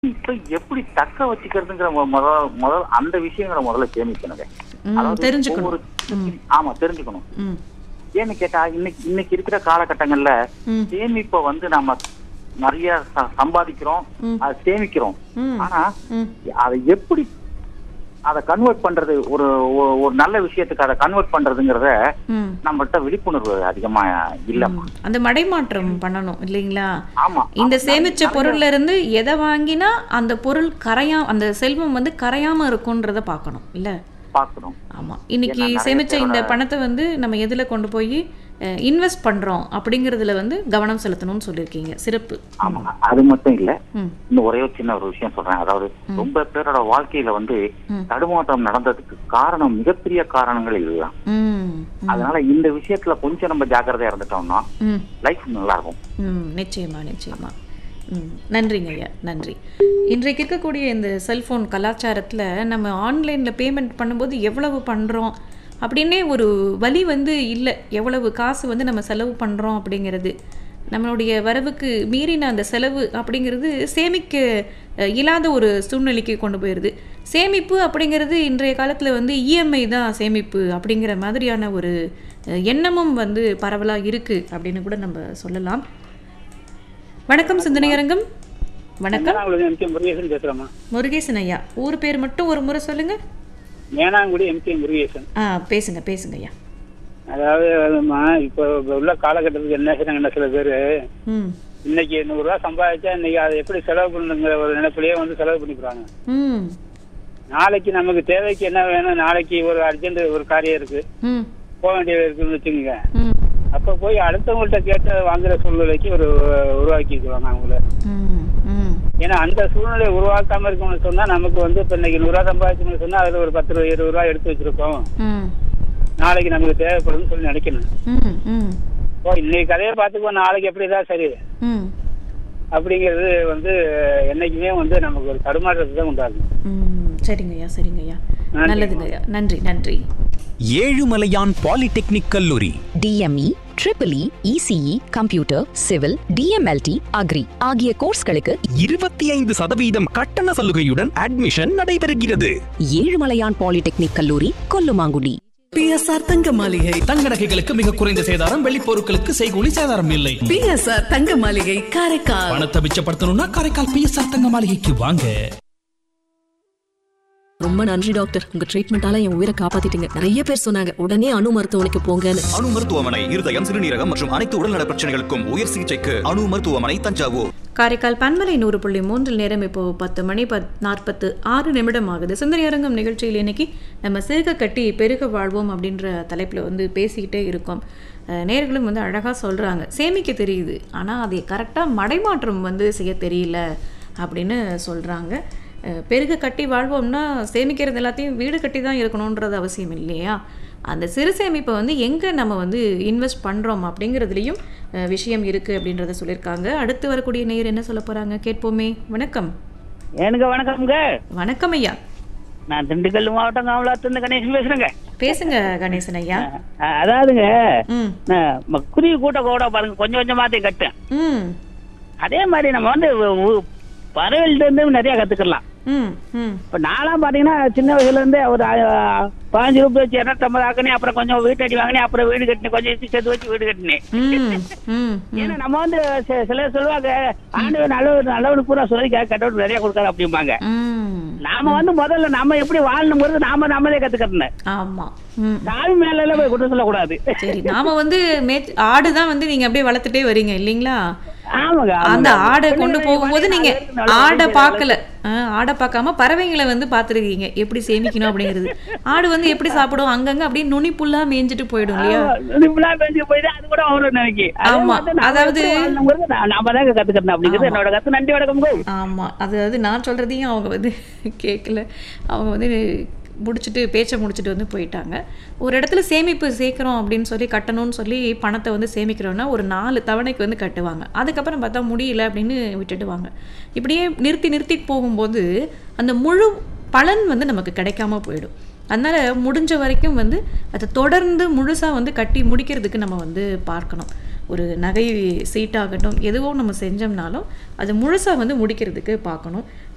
இப்ப எப்படி தக்க வச்சுக்கிறதுங்கிற மொ- முதல் முதல் அந்த விஷயங்களை முதல்ல சேமிக்கணுங்க ம், அதாவது தெரிஞ்சுக்கணும். ஒவ்வொரு ம். ஆமா தெரிஞ்சுக்கணும் ம் ஏன்னு கேட்டா இன்னைக்கு இன்னைக்கு இருக்கிற காலகட்டங்கள்ல ம். சேமிப்பை வந்து நம்ம நிறைய ச- சம்பாதிக்கிறோம் ம். அதை சேமிக்கிறோம் ம். ஆனா ம் அதை எப்படி அதை கன்வெர்ட் பண்றது ஒரு ஒரு- ஒரு நல்ல விஷயத்துக்கு அதை கன்வெர்ட் பண்றதுங்கிறத ம் நம்மகிட்ட விழிப்புணர்வு அதிகமா இல்லம்மா ம். அந்த மடைமாற்றம் பண்ணணும் இல்லைங்களா ஆமா இந்த ஆமா, சேமிச்ச நிறைய- பொருள்ல இருந்து எதை வாங்கினா அந்த பொருள் கரையா அந்த செல்வம் வந்து கரையாம இருக்கும்ன்றத பார்க்கணும் இல்ல பார்க்கணும் ஆமா இன்னைக்கு ஏன்னா நிறைய சேமிச்ச இந்த பேரோட- பணத்தை வந்து நம்ம எதுல கொண்டு போய் இன்வெஸ்ட் பண்றோம் அப்படிங்கறதுல வந்து கவனம் செலுத்தணும்னு சொல்லியிருக்கீங்க சிறப்பு ஆமா அது மட்டும் இல்ல ம் இன்னும் ஒரே ஒரு சின்ன ஒரு விஷயம் சொல்றேன் அதாவது ரொம்ப பேரோட வாழ்க்கையில வந்து ம். தடுமாற்றம் நடந்ததுக்கு காரணம் மிகப்பெரிய காரணங்கள் இதுதான் ம் அதனால இந்த விஷயத்துல கொஞ்சம் நம்ம ஜாக்கிரதையா இருந்துட்டோம்னா ம் லைஃப் நல்லா இருக்கும் ம் நிச்சயமா நிச்சயமா ம் நன்றிங்க ஐயா நன்றி இன்றைக்கு இருக்கக்கூடிய இந்த செல்ஃபோன் கலாச்சாரத்தில் நம்ம ஆன்லைனில் பேமெண்ட் பண்ணும்போது எவ்வளவு பண்ணுறோம் அப்படின்னே ஒரு வழி வந்து இல்லை எவ்வளவு காசு வந்து நம்ம செலவு பண்ணுறோம் அப்படிங்கிறது நம்மளுடைய வரவுக்கு மீறின அந்த செலவு அப்படிங்கிறது சேமிக்க அஹ், இயலாத ஒரு சூழ்நிலைக்கு கொண்டு போயிடுது சேமிப்பு அப்படிங்கிறது இன்றைய காலத்தில் வந்து இஎம்ஐ தான் சேமிப்பு அப்படிங்கிற மாதிரியான ஒரு அஹ், எண்ணமும் வந்து பரவலாக இருக்குது அப்படின்னு கூட நம்ம சொல்லலாம் வணக்கம் சிந்தனையரங்கம் வணக்கம் மேனாங்குடி எம்கே முருகேசன் பேசுறேம்மா முருகேசன் ஐயா ஊர் பேர் மட்டும் ஒரு முறை சொல்லுங்க மேனாங்குடி எம்கே முருகேசன் ஆ பேசுங்க பேசுங்க ஐயா அதாவது அதும்மா இப்போ உள்ள காலகட்டத்துக்கு என்ன செய்றாங்க என்ன சில பேர் ம் இன்னைக்கு நூறு ரூபா சம்பாதிச்சா இன்னைக்கு அதை எப்படி செலவு பண்ணுங்கிற ஒரு நினைப்பிலேயே வந்து செலவு பண்ணிக்கிறாங்க ம் நாளைக்கு நமக்கு தேவைக்கு என்ன வேணும் நாளைக்கு ஒரு அர்ஜென்ட் ஒரு காரியம் இருக்கு ம் போக வேண்டியது இருக்குன்னு வச்சுக்கோங்க ம் அப்ப போய் அடுத்தவங்கள்ட்ட கேட்டு வாங்குற சூழ்நிலைக்கு ஒரு உருவாக்கிக்குவாங்க அவங்கள ம் ம் ஏன்னா அந்த சூழ்நிலையை உருவாக்காம இருக்கணும்னு சொன்னா நமக்கு வந்து இப்ப இன்னைக்கு நூறு ரூபா சம்பாதிச்சோம்னு சொன்னா அதுல ஒரு பத்து ரூபா இருபது ரூபா எடுத்து வச்சிருக்கோம் ம் நாளைக்கு நமக்கு தேவைப்படும்னு சொல்லி நினைக்கணும் ம் ம் ஓ இன்னைக்கு கதையை பார்த்துக்குவோம் நாளைக்கு எப்படிதான் சரி ம் அப்படிங்கிறது வந்து என்னைக்குமே வந்து நமக்கு ஒரு தடுமாற்றத்தை தான் உண்டாகும் ம் சரிங்க ஐயா சரிங்க ஐயா நன்றிம்மா. நல்லதுங்க ஐயா நன்றி நன்றி ஏழுமலையான் பாலிடெக்னிக் கல்லூரி DME triple E ECE computer civil DMLT agri ஆகிய கோர்ஸ்களுக்கு இருபத்தி ஐந்து சதவீதம் கட்டண சலுகையுடன் அட்மிஷன் நடைபெறுகிறது ஏழுமலையான் பாலிடெக்னிக் கல்லூரி கொல்லுமாங்குடி பிஎஸ்ஆர் தங்க மாளிகை தங்க நகைகளுக்கு மிக குறைந்த சேதாரம் வெள்ளி பொருட்களுக்கு செய்கூலி சேதாரம் இல்லை பிஎஸ்ஆர் தங்க மாளிகை காரைக்கால் பணத்தை மிச்சப்படுத்தணும்னா காரைக்கால் பிஎஸ்ஆர் தங்க மாளிகைக்கு வாங்க ரொம்ப நன்றி டாக்டர் உங்க ட்ரீட்மெண்டால என் உயிரை காப்பாத்திட்டீங்க நிறைய பேர் சொன்னாங்க உடனே அணு மருத்துவமனைக்கு போங்கன்னு அணு மருத்துவமனை இருதயம் சிறுநீரகம் மற்றும் அனைத்து உடல்நல பிரச்சனைகளுக்கும் உயர் சிகிச்சைக்கு அணு மருத்துவமனை தஞ்சாவூர் காரைக்கால் பன்மலை நூறு புள்ளி மூன்றில் நேரம் இப்போ பத்து மணி பத் நாற்பத்து ஆறு நிமிடம் ஆகுது சிந்தனையரங்கம் நிகழ்ச்சியில் இன்னைக்கு நம்ம சிறுக கட்டி பெருக வாழ்வோம் அப்படின்ற தலைப்பில் வந்து பேசிக்கிட்டே இருக்கோம் அஹ் நேர்களும் வந்து அழகாக சொல்கிறாங்க சேமிக்க தெரியுது ஆனால் அதை கரெக்டாக மடைமாற்றம் வந்து செய்ய தெரியல அப்படின்னு சொல்கிறாங்க பெருக கட்டி வாழ்வோம்னா சேமிக்கிறது எல்லாத்தையும் வீடு கட்டி தான் இருக்கணுன்றது அவசியம் இல்லையா அந்த சிறு சேமிப்பை வந்து எங்கே நம்ம வந்து இன்வெஸ்ட் பண்ணுறோம் அப்படிங்கிறதுலையும் அஹ், விஷயம் இருக்குது அப்படின்றத சொல்லியிருக்காங்க அடுத்து வரக்கூடிய நேயர் என்ன சொல்ல போகிறாங்க கேட்போமே வணக்கம் எனக்கு வணக்கம்ங்க வணக்கம் ஐயா நான் திண்டுக்கல் மாவட்டம் காமலாத்திருந்து கணேசன் பேசுறேங்க பேசுங்க கணேசன் ஐயா அஹ் அதாவதுங்க ம் அஹ் ம- குருவி கூட்ட கூட பாருங்க கொஞ்சம் கொஞ்சமாத்தையும் கட்டேன் ம் அதே மாதிரி நம்ம வந்து உ- உ- பறவைகள்ட்ட இருந்து நிறைய கத்துக்கலாம் ம் ம் இப்ப நான்லாம் பாத்தீங்கன்னா சின்ன வயசுல இருந்தே ஒரு அஹ், பதினஞ்சு ரூபாய் வச்சு இரநூத்தம்பது ஆக்கினேன் அப்புறம் கொஞ்சம் வீட்டடி வாங்கினேன் அப்புறம் வீடு கட்டினேன் கொஞ்சம் வச்சு சேர்த்து வச்சு வீடு கட்டினேன் ம் ம் ஏன்னா நம்ம வந்து சி- சிலர் சொல்லுவாங்க ஆண்டு நல்லவர் நல்லவனுக்கு பூரா சோதிக்க கட்டவனுக்கு நிறைய கொடுக்காரு அப்படிம்பாங்க ம் நாம வந்து முதல்ல நம்ம எப்படி வாழணுங்கிறது நாம நம்மளே கத்துக்கிறேன் ஆமாம் ம் சாமி மேல எல்லாம் போய் குற்றம் சொல்லக்கூடாது சரி நாம வந்து மே ஆடு தான் வந்து நீங்க அப்படியே வளர்த்துட்டே வரீங்க இல்லைங்களா ஆமாங்க அந்த ஆமாங்க. ஆடை கொண்டு பிள்ளைங்க போகும்போது பாத்தீங்கன்னா நீங்க அது வரைக்கும் நல்லா ஆடை வளர்த்து பார்க்கல ஆ, ஆடை பார்க்காம பறவைங்களை வந்து பார்த்துருக்கீங்க எப்படி சேமிக்கணும் அப்படிங்கிறது ஆடு வந்து எப்படி சாப்பிடும் அங்கங்க அப்படியே நுனி புல்லா மேய்ஞ்சிட்டு போயிடும் இல்லையா ஆமா, இப்படிலாம் பேசி போயிட்டு அது கூட அவரும் நினைக்கி அதே ஆமா, மாதிரி நாம அதாவது- எப்படி வாழணுங்கிறது நா- நாம தாங்க கத்துக்கிறேன் அப்படிங்கிறது ஆமா. என்னோட கத்து நன்றி வணக்கம் ஆமா அதாவது நான் சொல்றதையும் அவங்க வந்து கேட்கல அவங்க வந்து முடிச்சுட்டு பேச்சை முடிச்சுட்டு வந்து போயிட்டாங்க ஒரு இடத்துல சேமிப்பு சேர்க்குறோம் அப்படின்னு சொல்லி கட்டணும்னு சொல்லி பணத்தை வந்து சேமிக்கிறோன்னா ஒரு நாலு தவணைக்கு வந்து கட்டுவாங்க அதுக்கப்புறம் பார்த்தா முடியல அப்படின்னு விட்டுடுவாங்க இப்படியே நிறுத்தி நிறுத்தி போகும்போது அந்த முழு பலன் வந்து நமக்கு கிடைக்காம போயிடும் அதனால் முடிஞ்ச வரைக்கும் வந்து அதை தொடர்ந்து முழுசாக வந்து கட்டி முடிக்கிறதுக்கு நம்ம வந்து பார்க்கணும் ஒரு நகை சீட்டாகட்டும் எதுவோ நம்ம செஞ்சோம்னாலும் அது முழுசாக வந்து முடிக்கிறதுக்கு பார்க்கணும்